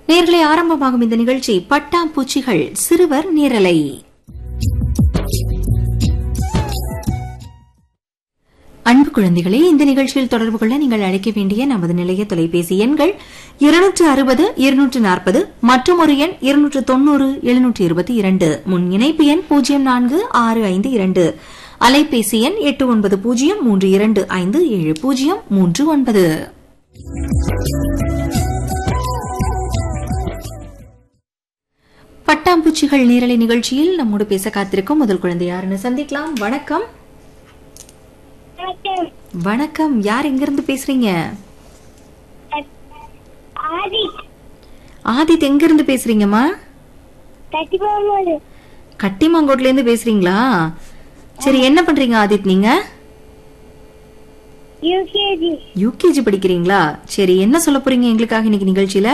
நேர்களை ஆரம்பமாகும் இந்த நிகழ்ச்சி பட்டாம்பூச்சிகள் சிறுவர் நேரலை அன்பு குழந்தைகளே இந்த நிகழ்ச்சியில் தொடர்பு கொள்ள நீங்கள் அழைக்க வேண்டிய நமது நிலைய தொலைபேசி எண்கள் இருநூற்று அறுபது இருநூற்று நாற்பது மற்றும் ஒரு எண் இருநூற்று தொன்னூறு எழுநூற்று இருபத்தி இரண்டு முன் இணைப்பு எண் பூஜ்ஜியம் நான்கு ஆறு ஐந்து இரண்டு அலைபேசி எண் எட்டு ஒன்பது பூஜ்ஜியம் மூன்று இரண்டு ஐந்து ஏழு பூஜ்ஜியம் மூன்று ஒன்பது பட்டாம்பூச்சிகள் நேரலை நிகழ்ச்சியில் நம்மோடு பேச காத்திருக்கும் முதல் குழந்தை யாருன்னு சந்திக்கலாம் வணக்கம் வணக்கம் வணக்கம் யார் எங்கிருந்து பேசுறீங்க ஆதி ஆதித் எங்கிருந்து பேசுறீங்கம்மா கட்டிப்பாமோடு கட்டிமாங்கோட்ல இருந்து பேசுறீங்களா சரி என்ன பண்றீங்க ஆதித் நீங்க யூகேஜி யூகேஜி படிக்கிறீங்களா சரி என்ன சொல்ல போறீங்க எங்களுக்காக இன்னைக்கு நிகழ்ச்சியில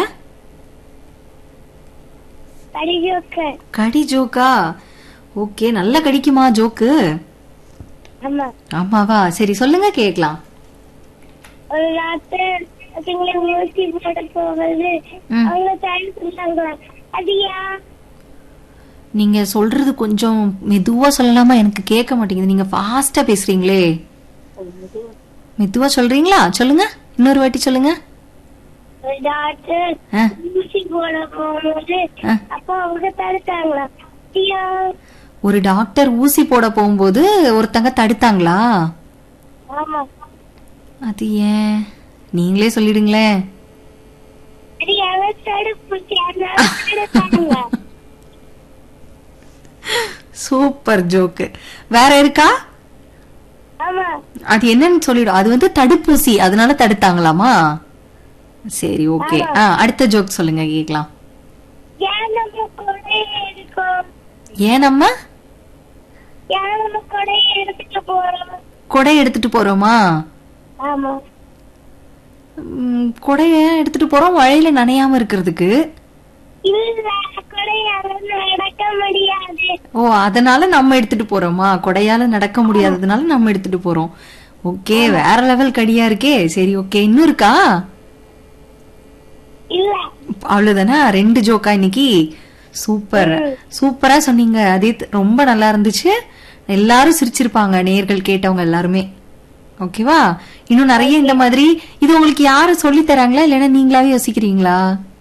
படிஜோக்கர் கடி ஜோக்கா ஓகே நல்லா கடிக்குமா ஜோக்கு ஆமா ஆமாவா சரி சொல்லுங்க கேக்கலாம் ஒரு ராத்திரி அதுங்களை மூச்சு போட போகுது ம். அவங்க தயார் சொன்னாங்க அதியா நீங்க சொல்றது கொஞ்சம் மெதுவா சொல்லலாமா எனக்கு கேட்க மாட்டேங்குது நீங்க ஃபாஸ்டா பேசுறீங்களே மெதுவா சொல்றீங்களா சொல்லுங்க இன்னொரு வாட்டி சொல்லுங்க ஒரு டாக்டர் ஆ, ஊசி போட போகும்போது ஆ. அப்போ அவங்க தடுத்தாங்களா அதியா ஒரு டாக்டர் ஊசி போட போகும்போது ஒருத்தங்க தடுத்தாங்களா ஆமா அது ஏன் நீங்களே சொல்லிடுங்களேன் அது அவன் தடுப்பு அதனால தடுத்தாங்க சூப்பர் ஜோக்கு வேற இருக்கா ஆமா அது என்னன்னு சொல்லிடும் அது வந்து தடுப்பூசி அதனால தடுத்தாங்களாமா சரி ஓகே ஆ அடுத்த ஜோக் சொல்லுங்க கேக்கலாம் ஏன் நம்ம கொடையை எடுக்கோம் ஏன் நம்ம ஏன் நம்ம கொடையை எடுத்துட்டு போறோம் கொடை எடுத்துட்டு போறோமா ஆமா ம், கொடைய எடுத்துட்டு போறோம் மழையில நனையாம இருக்கிறதுக்கு இல்ல கொடையால நடக்க முடியாது ஓ அதனால நம்ம எடுத்துட்டு போறோமா கொடையால நடக்க முடியாததுனால நம்ம எடுத்துட்டு போறோம் ஓகே வேற லெவல் கடியா இருக்கே சரி ஓகே இன்னும் இருக்கா இல்ல அவ்வளவுதானா ரெண்டு ஜோக்கா இன்னைக்கு சூப்பர் சூப்பரா சொன்னீங்க அதே ரொம்ப நல்லா இருந்துச்சு எல்லாரும் சிரிச்சிருப்பாங்க நேர்கள் கேட்டவங்க எல்லாருமே ஓகேவா இன்னும் நிறைய இந்த மாதிரி இது உங்களுக்கு யாரு சொல்லி தராங்களா இல்லைன்னா நீங்களாவே யோசிக்கிறீங்களா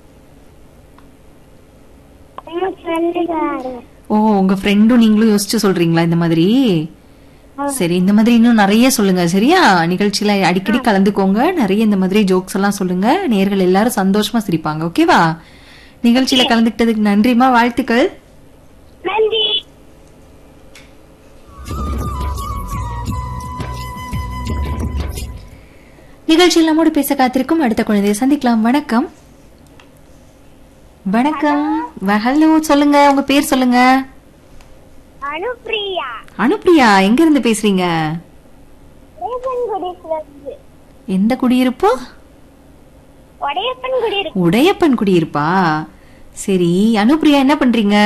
நம்ம ஃப்ரெண்டுக்காரு ஓ உங்க ஃப்ரெண்டும் நீங்களும் யோசிச்சு சொல்றீங்களா இந்த மாதிரி சரி இந்த மாதிரி இன்னும் நிறைய சொல்லுங்க சரியா நிகழ்ச்சியில அடிக்கடி கலந்துக்கோங்க நிறைய இந்த மாதிரி ஜோக்ஸ் எல்லாம் சொல்லுங்க நேர்கள் எல்லாரும் சந்தோஷமா சிரிப்பாங்க ஓகேவா நிகழ்ச்சியில கலந்துக்கிட்டதுக்கு நன்றிமா வாழ்த்துக்கள் நன்றி நிகழ்ச்சியில் நம்மோடு பேச காத்திருக்கும் அடுத்த குழந்தையை சந்திக்கலாம் வணக்கம் வணக்கம் ஹலோ சொல்லுங்க உங்க பேர் சொல்லுங்க அனுப்பிரியா அனுப்பிரியா எங்க இருந்து பேசுறீங்க உடையப்பன்குடியில இருந்து எந்த குடியிருப்பு உடையப்பன்குடி இருக்கு உடையப்பன் குடியிருப்பா சரி அனுப்பிரியா என்ன பண்றீங்க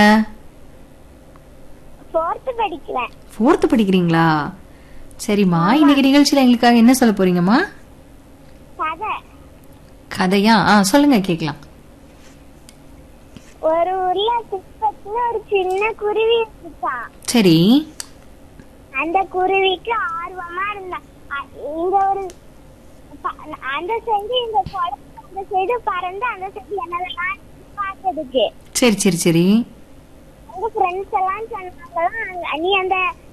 ஃபோர்த்து படிக்கிறேன் ஃபோர்த்து படிக்கிறீங்களா சரிம்மா இன்னைக்கு நிகழ்ச்சியில எங்களுக்காக என்ன சொல்ல போறீங்கம்மா கதை கதையா ஆ சொல்லுங்க கேக்கலாம் ஒரு ஊர்ல குப்பத்துல ஒரு சின்ன குருவி இருந்துச்சான் சரி அந்த குருவிக்கு ஆர்வமா இருந்தா அ- இங்க ஒரு ப- அந்த சைடு இந்த குளம் அந்த சைடு பறந்து அந்த சைடு என்னதெல்லாம் பார்த்ததுக்கு சரி சரி சரி அவங்க ஃப்ரெண்ட்ஸ் எல்லாம் சொன்னாங்க நீ அந்த